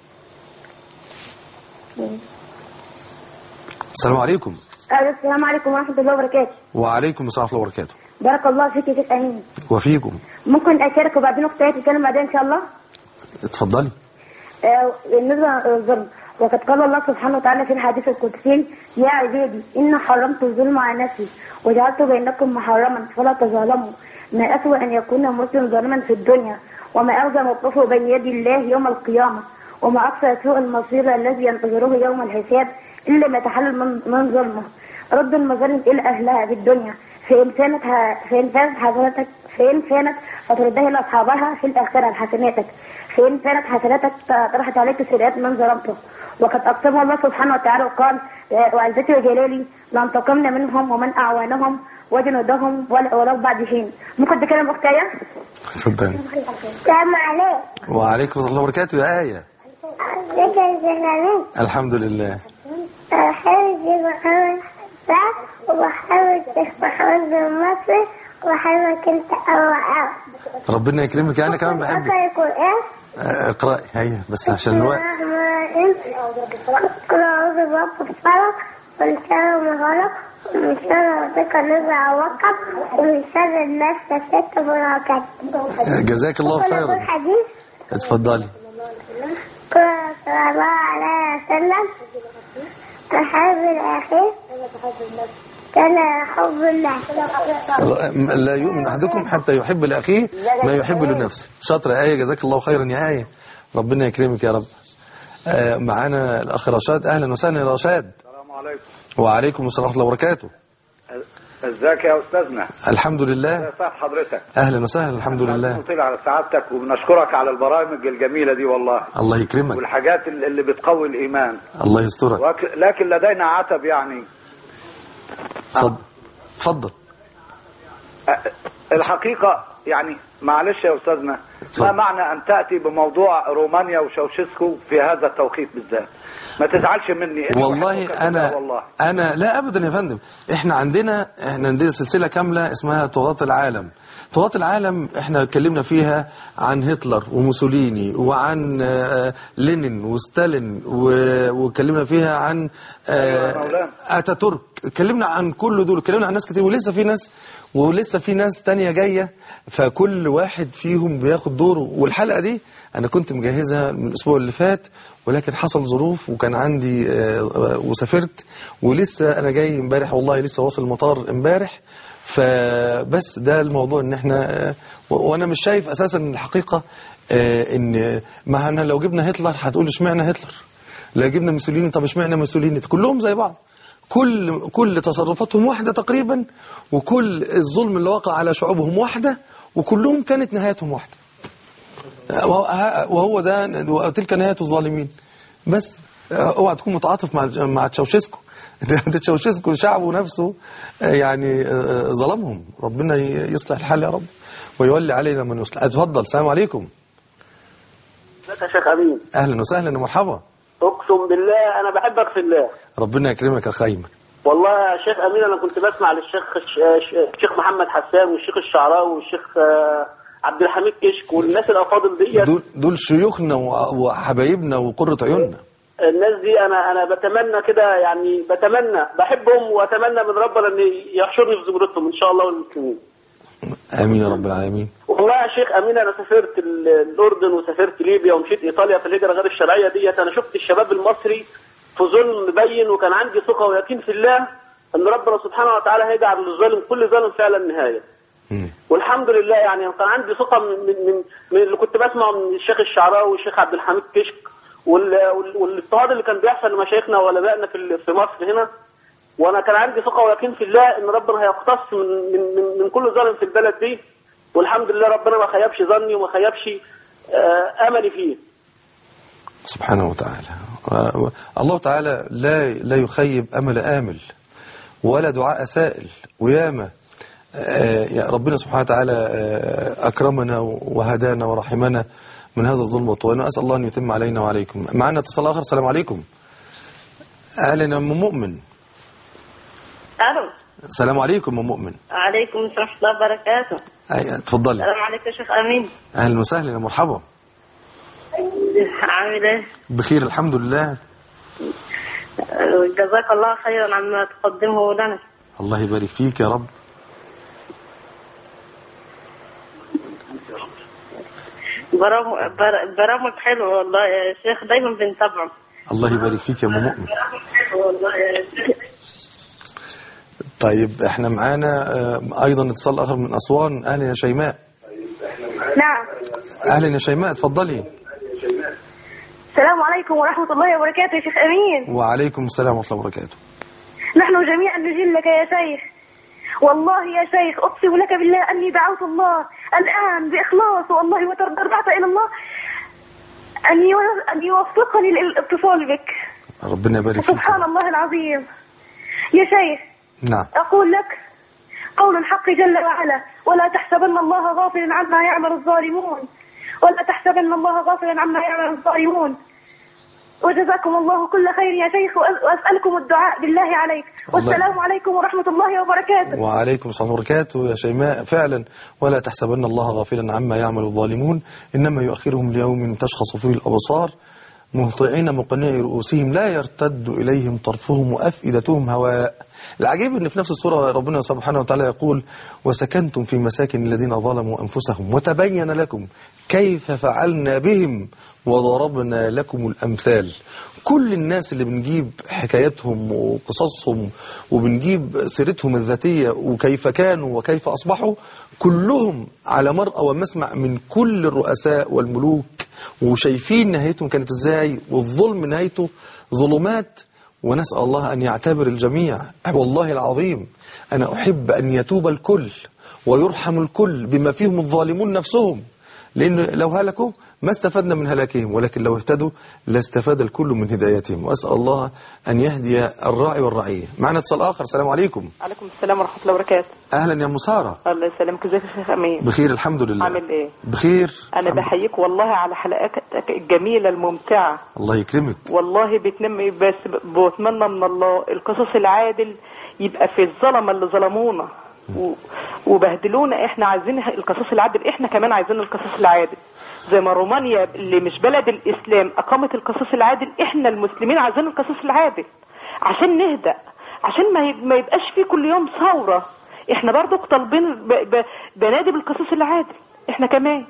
السلام عليكم السلام عليكم ورحمة الله وبركاته وعليكم السلام ورحمة الله وبركاته بارك الله فيك يا شيخ أمين وفيكم ممكن أشارك وبعدين أختي تتكلم بعدين إن شاء الله اتفضلي آه، بالنسبة للظلم وقد قال الله سبحانه وتعالى في الحديث القدسي يا عبادي إن حرمت الظلم على نفسي وجعلت بينكم محرما فلا تظالموا ما أسوأ أن يكون مسلم ظالما في الدنيا وما أوجى موقفه بين يدي الله يوم القيامة وما أقصى سوء المصير الذي ينتظره يوم الحساب إلا ما يتحلل من, من ظلمه رد المظالم إلى أهلها في الدنيا فإن كانت ه- فإن كانت حسناتك فإن كانت فتردها إلى أصحابها في الآخرة حسناتك فإن كانت حسناتك طرحت عليك سيئات من ظلمته وقد أقسمها الله سبحانه وتعالى وقال آه، وعزتي وجلالي لانتقمنا منهم ومن أعوانهم وجنودهم ول- ولو بعد حين ممكن تكلم أختي آية؟ اتفضلي السلام عليكم وعليكم السلام ورحمة الله وبركاته يا آية ازيك يا زلمة الحمد لله بحب محمد حسان وبحب الشيخ محمد المصري وبحبك انت قوي قوي ربنا يكرمك انا كمان بحبك اقرا القران آه، اقرأي هيا بس عشان الوقت قل اعوذ برب الفلق ومن شر ما خلق ومن شر ربك نزع وقب ومن شر الناس ست براكات آه، جزاك الله قل خيرا حديث اتفضلي قل صلى الله عليه وسلم أحب الأخير كان حب الله لا يؤمن احدكم حتى يحب لاخيه ما يحب لنفسه شاطره آية جزاك الله خيرا يا آية ربنا يكرمك يا رب آه، معانا الاخ رشاد اهلا وسهلا يا رشاد السلام عليكم وعليكم السلام ورحمه الله وبركاته ازيك يا استاذنا الحمد لله ازي صح حضرتك اهلا وسهلا الحمد لله نطيل على سعادتك وبنشكرك على البرامج الجميلة دي والله الله يكرمك والحاجات اللي اللي بتقوي الإيمان الله يسترك وك- لكن لدينا عتب يعني اتفضل اتفضل أ- الحقيقة يعني معلش يا أستاذنا اتفضل. ما معنى أن تأتي بموضوع رومانيا وشوشسكو في هذا التوقيت بالذات ما تزعلش مني إني والله بحبك انا بالله والله انا لا ابدا يا فندم احنا عندنا احنا عندنا سلسله كامله اسمها طغاة العالم طغاة العالم احنا اتكلمنا فيها عن هتلر وموسوليني وعن آه، لينين وستالين و- واتكلمنا فيها عن أيوة يا آه، مولانا. اتاتورك اتكلمنا عن كل دول اتكلمنا عن ناس كتير ولسه في ناس ولسه في ناس تانية جاية فكل واحد فيهم بياخد دوره والحلقة دي أنا كنت مجهزها من الأسبوع اللي فات ولكن حصل ظروف وكان عندي آه، آه، وسافرت ولسه أنا جاي امبارح والله لسه واصل المطار امبارح فبس ده الموضوع ان احنا آه، و- وانا مش شايف اساسا الحقيقه آه، ان ما انا لو جبنا هتلر هتقول اشمعنى هتلر لو جبنا موسوليني طب اشمعنى موسوليني كلهم زي بعض كل كل تصرفاتهم واحدة تقريبا وكل الظلم اللي وقع على شعوبهم واحدة وكلهم كانت نهايتهم واحدة وه- وهو ده وتلك نهاية الظالمين بس اوعى تكون متعاطف مع مع تشاوشسكو ده تشاوشسكو شعبه نفسه يعني ظلمهم ربنا يصلح الحال يا رب ويولي علينا من يصلح اتفضل السلام عليكم ازيك يا شيخ امين اهلا وسهلا ومرحبا اقسم بالله انا بحبك في الله ربنا يكرمك يا خيمه والله يا شيخ امين انا كنت بسمع للشيخ الشيخ محمد حسان والشيخ الشعراوي والشيخ آه، عبد الحميد كشك والناس الافاضل ديت دول دول شيوخنا و- وحبايبنا وقرة عيوننا الناس دي انا انا بتمنى كده يعني بتمنى بحبهم واتمنى من ربنا ان يحشرني في زمرتهم ان شاء الله والمسلمين امين يا رب العالمين والله يا شيخ امين انا سافرت ال- الاردن وسافرت ليبيا ومشيت ايطاليا في الهجره غير الشرعيه ديت انا شفت الشباب المصري في ظلم مبين وكان عندي ثقه ويقين في الله ان ربنا سبحانه وتعالى هيجعل للظالم كل ظالم فعلا نهايه مم. والحمد لله يعني كان عندي ثقه من من من, من اللي كنت بسمعه من الشيخ الشعراوي والشيخ عبد الحميد كشك وال- وال- والاضطهاد اللي كان بيحصل لمشايخنا وعلمائنا في ال- في مصر هنا وانا كان عندي ثقه ويقين في الله ان ربنا هيقتص من من من, من كل ظالم في البلد دي والحمد لله ربنا ما خيبش ظني وما خيبش آه، املي فيه سبحانه وتعالى و- الله تعالى لا لا يخيب امل امل ولا دعاء سائل وياما آه، يا ربنا سبحانه وتعالى آه، أكرمنا وهدانا ورحمنا من هذا الظلم والطغيان أسأل الله أن يتم علينا وعليكم معنا اتصال آخر السلام عليكم أهلا يا أم مؤمن الو السلام عليكم أم مؤمن عليكم السلام ورحمه الله وبركاته أي- اتفضلي السلام عليكم يا شيخ امين أهلا وسهلا يا مرحبا عامل ايه بخير الحمد لله جزاك الله خيرا عما تقدمه لنا الله يبارك فيك يا رب برامج بر- برامج حلوه والله يا شيخ دايما بنتابعه الله يبارك فيك يا أم مؤمن والله يا شيخ طيب احنا معانا آه، أيضا اتصال آخر من أسوان أهلا يا شيماء نعم أهلا يا شيماء اتفضلي السلام عليكم ورحمة الله وبركاته يا شيخ أمين وعليكم السلام ورحمة الله وبركاته نحن جميعا نجلك يا شيخ والله يا شيخ أقسم لك بالله أني دعوت الله الآن بإخلاص والله وتضرعت إلى الله أن يو- أن يوفقني للاتصال بك ربنا يبارك فيك سبحان الله العظيم يا شيخ نعم أقول لك قول الحق جل وعلا ولا تحسبن الله غافلا عما يعمل الظالمون ولا تحسبن الله غافلا عما يعمل الظالمون وجزاكم الله كل خير يا شيخ وأس- وأسألكم الدعاء بالله عليك الله- والسلام عليكم ورحمة الله وبركاته وعليكم السلام وبركاته يا شيماء فعلا ولا تحسبن الله غافلا عما يعمل الظالمون إنما يؤخرهم ليوم تشخص فيه الأبصار مهطعين مقنعي رؤوسهم لا يرتد إليهم طرفهم وأفئدتهم هواء العجيب أن في نفس السورة ربنا سبحانه وتعالى يقول وسكنتم في مساكن الذين ظلموا أنفسهم وتبين لكم كيف فعلنا بهم وضربنا لكم الأمثال كل الناس اللي بنجيب حكاياتهم وقصصهم وبنجيب سيرتهم الذاتية وكيف كانوا وكيف أصبحوا كلهم على مرأى ومسمع من كل الرؤساء والملوك وشايفين نهايتهم كانت ازاي والظلم نهايته ظلمات ونسأل الله أن يعتبر الجميع والله العظيم أنا أحب أن يتوب الكل ويرحم الكل بما فيهم الظالمون نفسهم لأن لو هلكوا ما استفدنا من هلاكهم ولكن لو اهتدوا لاستفاد الكل من هدايتهم وأسأل الله أن يهدي الراعي والرعية معنا اتصال آخر السلام عليكم عليكم السلام ورحمة الله وبركاته أهلا يا مسارة الله يسلمك ازيك يا شيخ أمين بخير الحمد لله عامل ايه بخير أنا بحييك والله على حلقاتك الجميلة الممتعة الله يكرمك والله بتنمي بس بتمنى من الله القصص العادل يبقى في الظلمة اللي ظلمونا و- وبهدلونا احنا عايزين القصص العادل احنا كمان عايزين القصص العادل زي ما رومانيا اللي مش بلد الاسلام اقامت القصص العادل احنا المسلمين عايزين القصص العادل عشان نهدأ عشان ما يب- ما يبقاش في كل يوم ثورة احنا برضو طالبين ب- ب- بنادي بالقصص العادل احنا كمان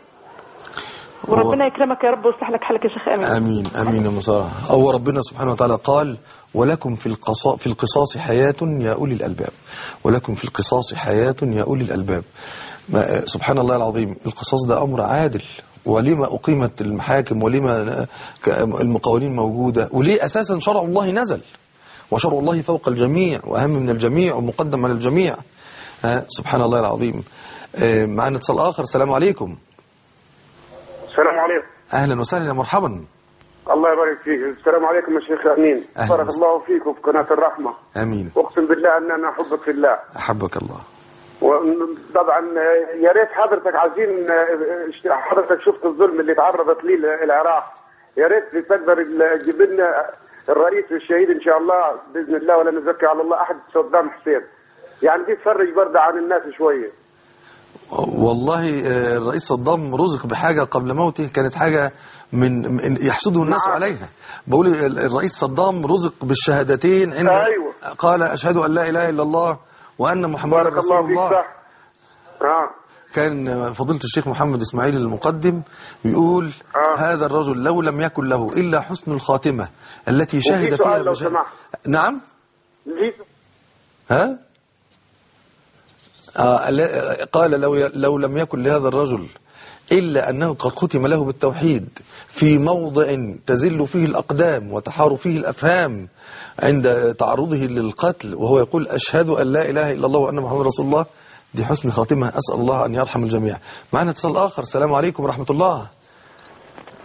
وربنا يكرمك يا رب ويصلح لك حالك يا شيخ امين امين امين يا مسارة او ربنا سبحانه وتعالى قال ولكم في القصاص في القصاص حياة يا اولي الالباب ولكم في القصاص حياة يا اولي الالباب ما- سبحان الله العظيم القصاص ده امر عادل ولما اقيمت المحاكم ولما ك- المقاولين موجوده وليه اساسا شرع الله نزل وشرع الله فوق الجميع واهم من الجميع ومقدم على الجميع ها سبحان الله العظيم آه، معنا اتصال اخر السلام عليكم السلام عليكم اهلا وسهلا يا مرحبا الله يبارك فيك السلام عليكم يا شيخ امين أهلا بارك وسهلا. الله فيك وفي قناه الرحمه امين اقسم بالله ان انا احبك في الله احبك الله وطبعا يا ريت حضرتك عايزين حضرتك شفت الظلم اللي تعرضت ليه العراق يا ريت تقدر تجيب لنا الرئيس الشهيد ان شاء الله باذن الله ولا نزكي على الله احد صدام حسين يعني دي تفرج برضه عن الناس شويه والله آه، الرئيس صدام رزق بحاجة قبل موته كانت حاجة من من- يحسده الناس نعم. عليها بقول ال- الرئيس صدام رزق بالشهادتين عند أيوة. قال أشهد أن لا إله إلا الله وأن محمدا بارك رسول الله فيك الله صح اه كان فضيلة الشيخ محمد إسماعيل المقدم بيقول آه. هذا الرجل لو لم يكن له إلا حسن الخاتمة التي شهد وفي فيها سؤال لو بشهادة- سمحت. نعم ليه ها آه لا- قال لو لو لم يكن لهذا الرجل إلا أنه قد ختم له بالتوحيد في موضع تزل فيه الأقدام وتحار فيه الأفهام عند تعرضه للقتل وهو يقول أشهد أن لا إله إلا الله وأن محمد رسول الله دي حسن خاتمة أسأل الله أن يرحم الجميع معنا اتصال آخر السلام عليكم ورحمة الله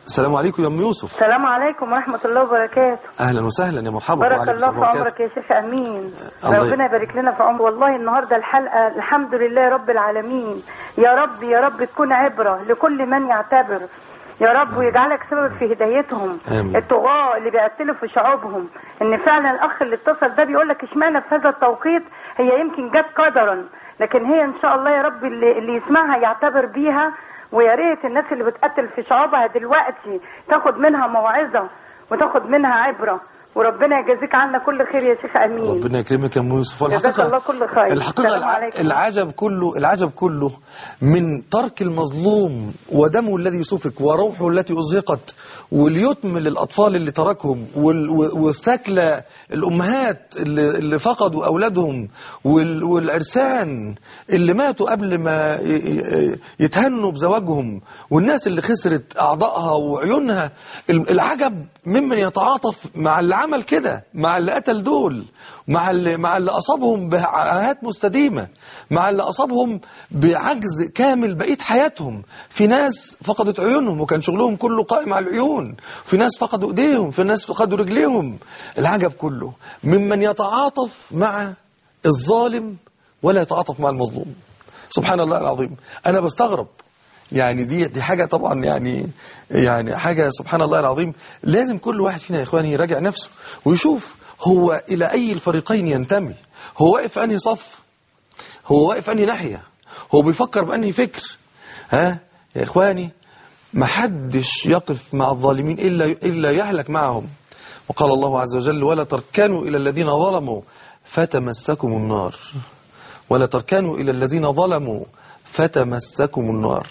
السلام عليكم يا ام يوسف السلام عليكم ورحمة الله وبركاته اهلا وسهلا يا مرحبا بارك وعليكم الله السلام في وبركاته. عمرك يا شيخ أمين الله ربنا يبارك لنا في عمر والله النهاردة الحلقة الحمد لله رب العالمين يا رب يا رب تكون عبرة لكل من يعتبر يا رب ويجعلك سبب في هدايتهم آمين. الطغاة اللي بيقتلوا في شعوبهم ان فعلا الاخ اللي اتصل ده بيقول لك اشمعنى في هذا التوقيت هي يمكن جت قدرا لكن هي ان شاء الله يا رب اللي, اللي يسمعها يعتبر بيها ويا ريت الناس اللي بتقتل في شعوبها دلوقتي تاخد منها موعظة وتاخد منها عبرة وربنا يجازيك عنا كل خير يا شيخ امين ربنا يكرمك يا ام يوسف جزاك الله كل خير الحقيقة السلام الع- عليكم. العجب كله العجب كله من ترك المظلوم ودمه الذي سفك وروحه التي أزهقت واليتم للأطفال اللي تركهم وال- و- والثكلى الأمهات اللي, اللي فقدوا أولادهم وال- والعرسان اللي ماتوا قبل ما ي- ي- يتهنوا بزواجهم والناس اللي خسرت أعضائها وعيونها ال- العجب ممن يتعاطف مع اللي عمل كده مع اللي قتل دول مع اللي مع اللي اصابهم بعاهات مستديمه مع اللي اصابهم بعجز كامل بقيه حياتهم في ناس فقدت عيونهم وكان شغلهم كله قائم على العيون في ناس فقدوا ايديهم في ناس فقدوا رجليهم العجب كله ممن يتعاطف مع الظالم ولا يتعاطف مع المظلوم سبحان الله العظيم انا بستغرب يعني دي دي حاجه طبعا يعني يعني حاجه سبحان الله العظيم لازم كل واحد فينا يا اخواني يراجع نفسه ويشوف هو الى اي الفريقين ينتمي هو واقف في انهي صف هو واقف في انهي ناحيه هو بيفكر بانهي فكر ها يا اخواني ما حدش يقف مع الظالمين الا الا يهلك معهم وقال الله عز وجل ولا تركنوا الى الذين ظلموا فتمسكم النار ولا تركنوا الى الذين ظلموا فتمسكم النار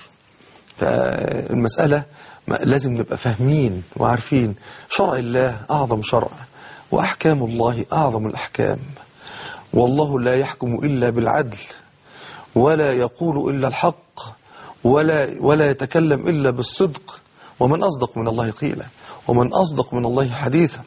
فالمسألة ما- لازم نبقى فاهمين وعارفين شرع الله أعظم شرع وأحكام الله أعظم الأحكام والله لا يحكم إلا بالعدل ولا يقول إلا الحق ولا ولا يتكلم إلا بالصدق ومن أصدق من الله قيلا ومن أصدق من الله حديثا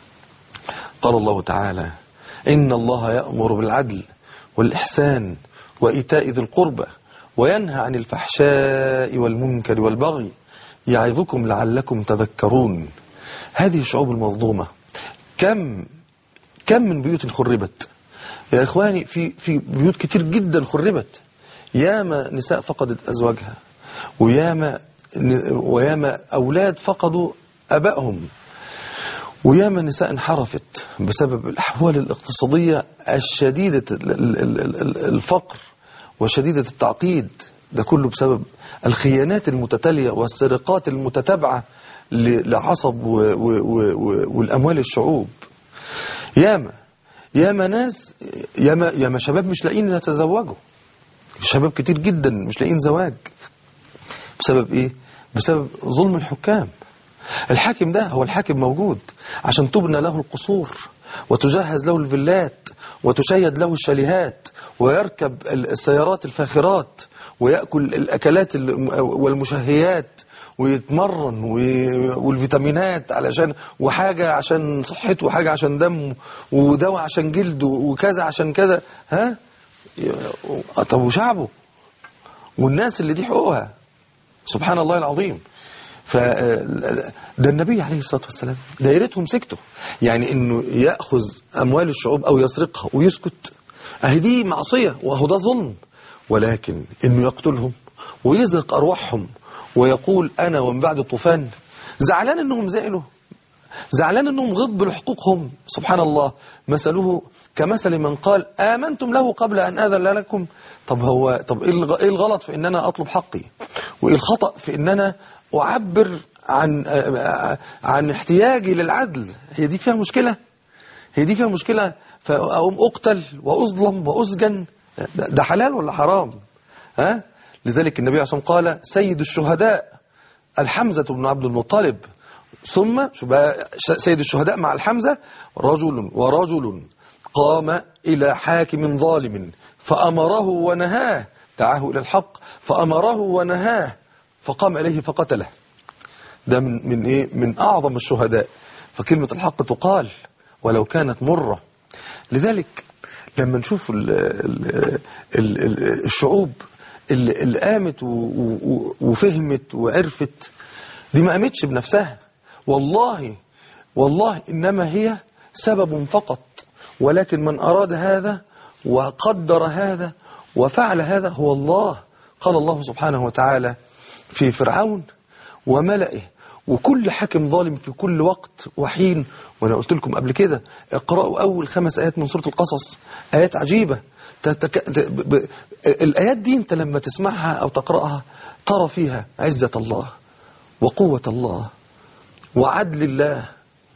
قال الله تعالى إن الله يأمر بالعدل والإحسان وإيتاء ذي القربى وينهى عن الفحشاء والمنكر والبغي يعظكم لعلكم تذكرون هذه الشعوب المظلومة كم كم من بيوت خربت يا إخواني في في بيوت كتير جدا خربت ياما نساء فقدت أزواجها وياما وياما أولاد فقدوا أبائهم وياما نساء انحرفت بسبب الأحوال الاقتصادية الشديدة ال- ال- ال- ال- الفقر وشديدة التعقيد ده كله بسبب الخيانات المتتالية والسرقات المتتابعة ل- لعصب و- و- و- و- والأموال الشعوب ياما ياما ناس ياما ياما شباب مش لاقيين يتزوجوا شباب كتير جدا مش لاقيين زواج بسبب ايه بسبب ظلم الحكام الحاكم ده هو الحاكم موجود عشان تبنى له القصور وتجهز له الفيلات وتشيد له الشاليهات ويركب السيارات الفاخرات ويأكل الأكلات ال- والمشهيات ويتمرن و- والفيتامينات علشان وحاجة عشان صحته وحاجة عشان دمه ودواء عشان جلده وكذا عشان كذا ها طب وشعبه والناس اللي دي حقوقها سبحان الله العظيم ف ده النبي عليه الصلاة والسلام دايرتهم سكته يعني انه يأخذ اموال الشعوب او يسرقها ويسكت اهي دي معصية وهو ده ظلم ولكن انه يقتلهم ويزرق ارواحهم ويقول انا ومن بعد الطوفان زعلان انهم زعلوا زعلان انهم غضبوا لحقوقهم سبحان الله مثله كمثل من قال آمنتم له قبل أن آذن لكم طب هو طب إيه الغ- إيه الغلط في إن أنا أطلب حقي وإيه الخطأ في إن أنا أعبر عن عن احتياجي للعدل هي دي فيها مشكلة هي دي فيها مشكلة فأقوم أقتل وأظلم وأسجن ده ده حلال ولا حرام ها لذلك النبي عليه الصلاة والسلام قال سيد الشهداء الحمزة بن عبد المطلب ثم شو بقى ش- سيد الشهداء مع الحمزة رجل ورجل قام إلى حاكم ظالم فأمره ونهاه دعاه إلى الحق فأمره ونهاه فقام إليه فقتله ده من من إيه من أعظم الشهداء فكلمة الحق تقال ولو كانت مرة لذلك لما نشوف ال ال ال ال الشعوب اللي, اللي قامت و- و- وفهمت وعرفت دي ما قامتش بنفسها والله والله إنما هي سبب فقط ولكن من أراد هذا وقدر هذا وفعل هذا هو الله قال الله سبحانه وتعالى في فرعون وملئه وكل حاكم ظالم في كل وقت وحين وانا قلت لكم قبل كده اقرأوا أول خمس آيات من سورة القصص آيات عجيبة تتك... ت... ب... ب... الآيات دي أنت لما تسمعها أو تقرأها ترى فيها عزة الله وقوة الله وعدل الله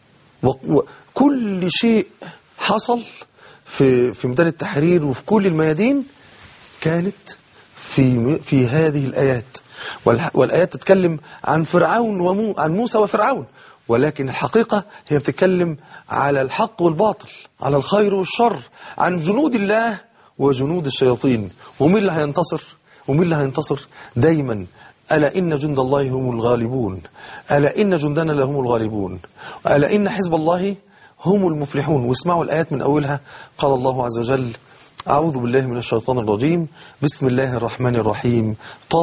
وكل شيء حصل في في ميدان التحرير وفي كل الميادين كانت في في هذه الآيات والح- والآيات تتكلم عن فرعون ومو عن موسى وفرعون ولكن الحقيقة هي بتتكلم على الحق والباطل على الخير والشر عن جنود الله وجنود الشياطين ومين اللي هينتصر ومين اللي هينتصر دايما ألا إن جند الله هم الغالبون ألا إن جندنا لهم الغالبون ألا إن حزب الله هم المفلحون واسمعوا الآيات من أولها قال الله عز وجل أعوذ بالله من الشيطان الرجيم بسم الله الرحمن الرحيم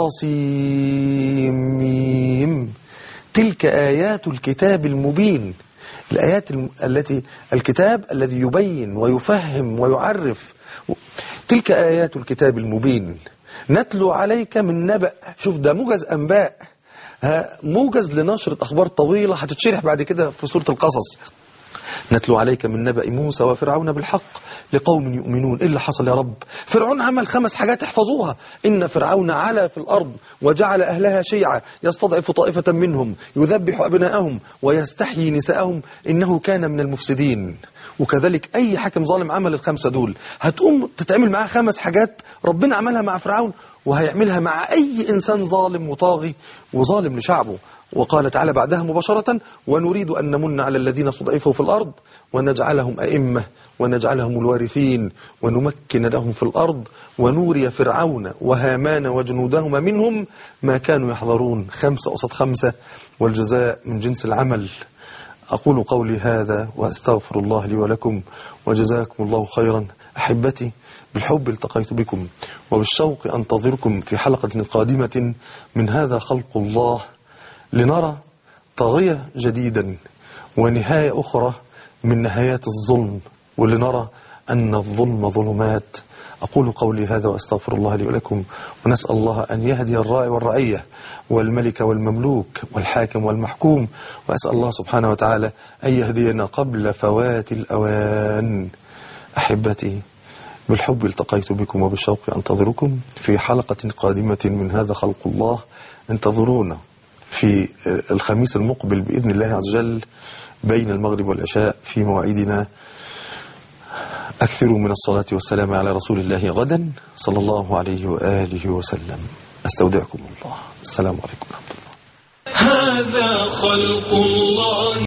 طاسيم تلك آيات الكتاب المبين الآيات الم- التي الكتاب الذي يبين ويفهم ويعرف تلك آيات الكتاب المبين نتلو عليك من نبأ شوف ده موجز أنباء ها، موجز لنشرة أخبار طويلة هتتشرح بعد كده في سورة القصص نتلو عليك من نبأ موسى وفرعون بالحق لقوم يؤمنون إيه اللي حصل يا رب فرعون عمل خمس حاجات احفظوها إن فرعون علا في الأرض وجعل أهلها شيعا يستضعف طائفة منهم يذبح أبناءهم ويستحيي نساءهم إنه كان من المفسدين وكذلك أي حاكم ظالم عمل الخمسة دول هتقوم تتعمل معاه خمس حاجات ربنا عملها مع فرعون وهيعملها مع أي إنسان ظالم وطاغي وظالم لشعبه وقال تعالى بعدها مباشرة ونريد أن نمن على الذين استضعفوا في الأرض ونجعلهم أئمة ونجعلهم الوارثين ونمكن لهم في الأرض ونوري فرعون وهامان وجنودهما منهم ما كانوا يحذرون خمسة قصد خمسة والجزاء من جنس العمل أقول قولي هذا وأستغفر الله لي ولكم وجزاكم الله خيرا أحبتي بالحب التقيت بكم وبالشوق أنتظركم في حلقة قادمة من هذا خلق الله لنرى طاغية جديدا ونهاية أخرى من نهايات الظلم ولنرى أن الظلم ظلمات أقول قولي هذا وأستغفر الله لي ولكم ونسأل الله أن يهدي الراعي والرعية والملك والمملوك والحاكم والمحكوم وأسأل الله سبحانه وتعالى أن يهدينا قبل فوات الأوان أحبتي بالحب التقيت بكم وبالشوق أنتظركم في حلقة قادمة من هذا خلق الله انتظرونا في الخميس المقبل بإذن الله عز وجل بين المغرب والعشاء في مواعيدنا أكثروا من الصلاة والسلام على رسول الله غدا صلى الله عليه وآله وسلم أستودعكم الله السلام عليكم ورحمة الله هذا خلق الله